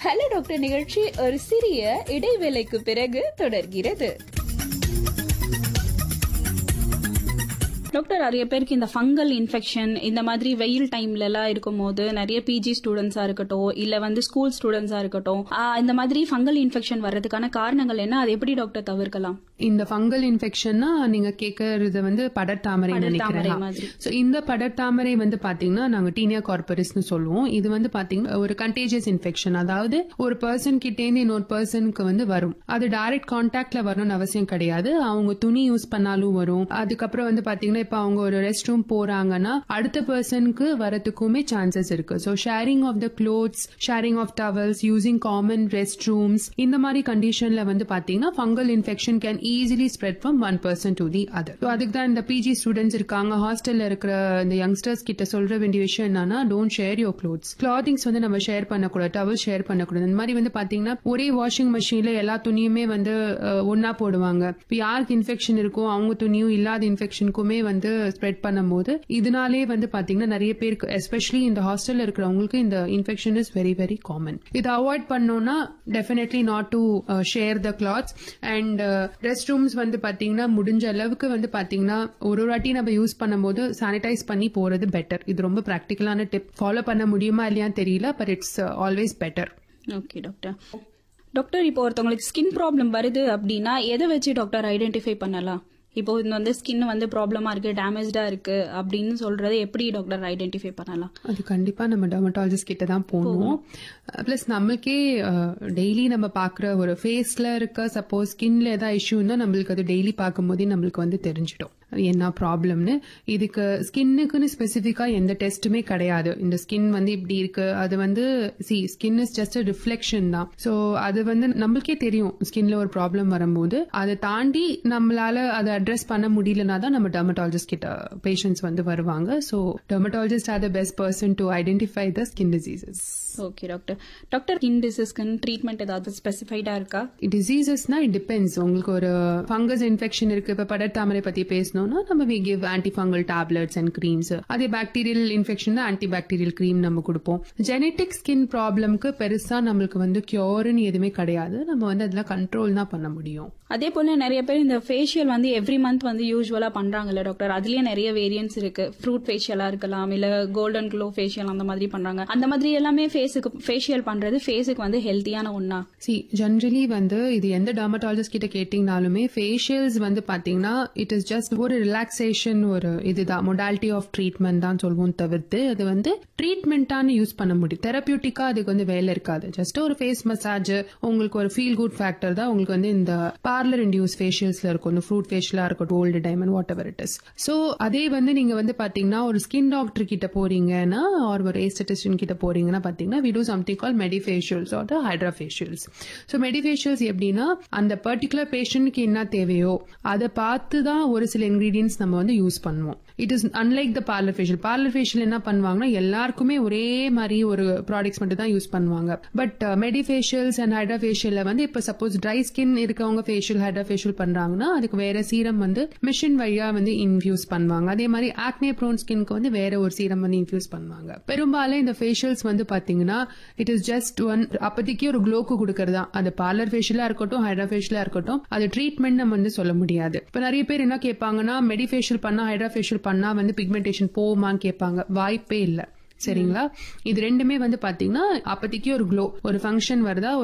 Hello doctor நிகழ்ச்சி ஒரு சிறிய இடைவேளைக்கு பிறகு தொடர்கிறது டாக்டர் நிறைய பேருக்கு இந்த ஃபங்கல் இன்ஃபெக்ஷன் இந்த மாதிரி வெயில் டைம்ல எல்லாம் இருக்கும்போது நிறைய பிஜி ஸ்டூடெண்ட்ஸா இருக்கட்டும் இல்ல வந்து ஸ்கூல் ஸ்டூடெண்ட்ஸா இருக்கட்டும் ஆஹ் இந்த மாதிரி ஃபங்கல் இன்ஃபெக்ஷன் வர்றதுக்கான காரணங்கள் என்ன அது எப்படி டாக்டர் தவிர்க்கலாம் இந்த ஃபங்கல் இன்ஃபெக்ஷன்னா நீங்க கேக்குறது வந்து படர்தாமரை படர்தாமரை நினைக்கிறேன் மாதிரி. சோ இந்த படர்தாமரை வந்து பாத்தீங்கன்னா நாங்க டீனியா கார்பரிஸ்னு சொல்லுவோம் இது வந்து பாத்தீங்கன்னா ஒரு கண்டேஜியஸ் இன்ஃபெக்ஷன் அதாவது ஒரு பர்சன் கிட்டே இருந்து இன்னொரு பர்சனுக்கு வந்து வரும் அது டைரக்ட் கான்டாக்ட்ல வரணும்னு அவசியம் கிடையாது அவங்க துணி யூஸ் பண்ணாலும் வரும் அதுக்கப்புறம் வந்து பாத்தீங்கன்னா இப்ப அவங்க ஒரு ரெஸ்ட் ரூம் போறாங்கன்னா அடுத்த பர்சனுக்கு வரதுக்குமே சான்சஸ் இருக்கு so sharing of the clothes sharing of towels using common rest rooms இந்த மாதிரி கண்டிஷன்ல வந்து பாத்தீங்கன்னா fungal infection can easily spread from one person to the other so அதுக்கு தான் இந்த பிஜி ஸ்டூடெண்ட்ஸ் இருக்காங்க ஹாஸ்டல்ல இருக்கிற இந்த யங்ஸ்டர்ஸ் கிட்ட சொல்ற வேண்டிய விஷயம் என்னன்னா don't share your clothes clothings வந்து நம்ம ஷேர் பண்ணக்கூடாது டவல் ஷேர் பண்ணக்கூடாது இந்த மாதிரி வந்து பாத்தீங்கன்னா ஒரே வாஷிங் மிஷின்ல எல்லா துணியுமே வந்து அஹ், ஒண்ணா போடுவாங்க இப்போ யாருக்கு இன்ஃபெக்ஷன் இருக்கோ அவங்க துணியும் இல்லாத இன்ஃபெக்ஷனுக்குமே வந்து ஸ்ப்ரெட் பண்ணும்போது இதனாலே வந்து பாத்தீங்கன்னா நிறைய பேருக்கு எஸ்பெஷலி இந்த ஹாஸ்டல்ல இருக்கிறவங்களுக்கு இந்த infection is very very common இதை அவாய்ட் பண்ணோம்னா definitely not to share the clothes and rest rooms வந்து பாத்தீங்கன்னா முடிஞ்ச அளவுக்கு வந்து பாத்தீங்கன்னா ஒரு ஒரு வாட்டி நம்ம யூஸ் பண்ணும்போது சானிடைஸ் பண்ணி போறது பெட்டர் இது ரொம்ப ப்ராக்டிக்கலான டிப் ஃபாலோ பண்ண முடியுமா இல்லையான்னு தெரியல but it's always better okay doctor doctor இப்போ ஒருத்தவங்களுக்கு ஸ்கின் ப்ராப்ளம் வருது அப்படின்னா எதை வச்சு டாக்டர் ஐடென்டிஃபை பண்ணலாம் இப்போ இந்த வந்து ஸ்கின் வந்து ப்ராப்ளமா இருக்கு டேமேஜ்டா இருக்கு அப்படின்னு சொல்றதை எப்படி டாக்டர் ஐடென்டிஃபை பண்ணலாம் அது கண்டிப்பா நம்ம டெர்மட்டாலஜிஸ்ட் கிட்ட தான் போகணும் பிளஸ் நம்மளுக்கே டெய்லி நம்ம பாக்குற ஒரு ஃபேஸ்ல இருக்க சப்போஸ் ஸ்கின்ல ஏதாவது இஷ்யூ இருந்தா நம்மளுக்கு அது டெய்லி பார்க்கும்போதே நம்மளுக்கு வந்து தெரிஞ்சிடும் என்ன ப்ராப்ளம்னு இதுக்கு ஸ்கின்னுக்குன்னு ஸ்பெசிஃபிக்கா எந்த டெஸ்ட்டுமே கிடையாது இந்த ஸ்கின் வந்து இப்படி இருக்கு அது வந்து see skin is just reflection தான் ஸோ அது வந்து நம்மளுக்கே தெரியும் ஸ்கின்ல ஒரு ப்ராப்ளம் வரும்போது அதை தாண்டி நம்மளால அதை அட்ரஸ் பண்ண முடியலனா தான் நம்ம டெர்மட்டாலஜிஸ்ட் கிட்ட பேஷண்ட்ஸ் வந்து வருவாங்க so dermatologists are the best person to identify the skin diseases okay doctor doctor skin டிசீஸ்க்கு ட்ரீட்மெண்ட் ஏதாவது ஸ்பெசிஃபைடா இருக்கா டிசீசஸ்னா இட் டிபெண்ட்ஸ் உங்களுக்கு ஒரு ஃபங்கஸ் இன்ஃபெக்ஷன் இருக்கு இப்ப படர்தாமரை பத்தி பேசணும்னா நம்ம we give anti fungal tablets and creams அதே bacterial infection anti bacterial cream நம்ம கொடுப்போம் ஜெனட்டிக் ஸ்கின் ப்ராப்ளம்க்கு பெருசா நம்மளுக்கு வந்து கியூர்னு எதுவுமே கிடையாது நம்ம வந்து அதுல கண்ட்ரோல் தான் பண்ண முடியும் அதே போல நிறைய பேர் இந்த ஃபேஷியல் வந்து எவ்ரி மந்த் வந்து யூஸ்வலா பண்றாங்கல்ல டாக்டர் அதுலயே நிறைய வேரியன்ஸ் இருக்கு ஃப்ரூட் ஃபேஷியலா இருக்கலாம் இல்ல கோல்டன் க்ளோ ஃபேஷியல் அந்த மாதிரி பண்றாங்க அந்த மாதிரி எல்லாமே ஃபேஸுக்கு ஃபேஷியல் பண்றது ஃபேஸுக்கு வந்து ஹெல்த்தியான ஒண்ணா சி ஜென்ரலி வந்து இது எந்த டெர்மட்டாலஜிஸ்ட் கிட்ட கேட்டீங்கனாலுமே ஃபேஷியல்ஸ் வந்து பாத்தீங்கன்னா இட் இஸ் ஜஸ்ட் ஒரு ரிலாக்ஸேஷன் ஒரு இதுதான் மொடாலிட்டி ஆஃப் ட்ரீட்மெண்ட் தான் சொல்வோம் தவிர்த்து அது வந்து ட்ரீட்மெண்ட்டானு யூஸ் பண்ண முடியும் தெரப்பியூட்டிக்கா அதுக்கு வந்து வேலை இருக்காது ஜஸ்ட் ஒரு ஃபேஸ் மசாஜ் உங்களுக்கு ஒரு ஃபீல் குட் ஃபேக்டர் தான் உங்களுக்கு வந்து இந்த பார்லர் இன்டியூஸ் ஃபேஷியல்ஸ்ல இருக்கும் இந்த ஃப்ரூட் ஃபேஷியலா இருக்கட்டும் old diamond whatever it is so அதே வந்து நீங்க வந்து பாத்தீங்கன்னா ஒரு ஸ்கின் டாக்டர் கிட்ட போறீங்கன்னா ஆர் ஒரு ஏஸ்டட்டிஷியன் கிட்ட போறீங்கன்னா பாத்தீங்கன்னா we do something called medifacials or hydrafacials so medifacials எப்படின்னா அந்த பர்டிகுலர் பேஷண்ட்க்கு என்ன தேவையோ அதை பார்த்து தான் ஒரு சில இன்கிரீடியன்ஸ் நம்ம வந்து யூஸ் பண்ணுவோம் it is unlike the parlour facial parlour facial என்ன பண்ணுவாங்கன்னா எல்லாருக்குமே ஒரே மாதிரி ஒரு ப்ராடக்ட்ஸ் மட்டும் தான் யூஸ் பண்ணுவாங்க பட் மெடிஃபேஷியல்ஸ் அண்ட் ஹைட்ராஃபேஷியல்ல வந்து இப்போ சப்போஸ் ட்ரை ஸ்கின் இருக்கவங்க ஃபேஷியல் ஹைட்ராஃபேஷியல் பண்றாங்கன்னா அதுக்கு வேற சீரம் வந்து மிஷின் வழியா வந்து இன்ஃபியூஸ் பண்ணுவாங்க அதே மாதிரி ஆக்னே ப்ரோன் ஸ்கின்க்கு வந்து வேற ஒரு சீரம் வந்து இன்ஃபியூஸ் பண்ணுவாங்க பெரும்பாலும் இந்த ஃபேஷியல்ஸ் வந்து பாத்தீங்கன்னா இட் இஸ் ஜஸ்ட் ஒன் அப்போதைக்கு ஒரு க்ளோக்கு கொடுக்கறதா அது பார்லர் ஃபேஷியலா இருக்கட்டும் ஹைட்ரா ஃபேஷியலா இருக்கட்டும் அது ட்ரீட்மெண்ட் நம்ம வந்து சொல்ல முடியாது இப்ப நிறைய பேர் என்ன கேட்பாங்கன்னா மெடிஃபேஷியல் பண்ணா ஹைட்ரா ஃபேஷியல் பண்ணா வந்து பிக்மெண்டேஷன் போகுமான்னு கேட்பாங்க வாய்ப்பே இல்ல சரிங்களா இது ரெண்டுமே வந்து பாத்தீங்கன்னா அப்போதைக்கு ஒரு க்ளோ ஒரு ஃபங்க்ஷன் வருதா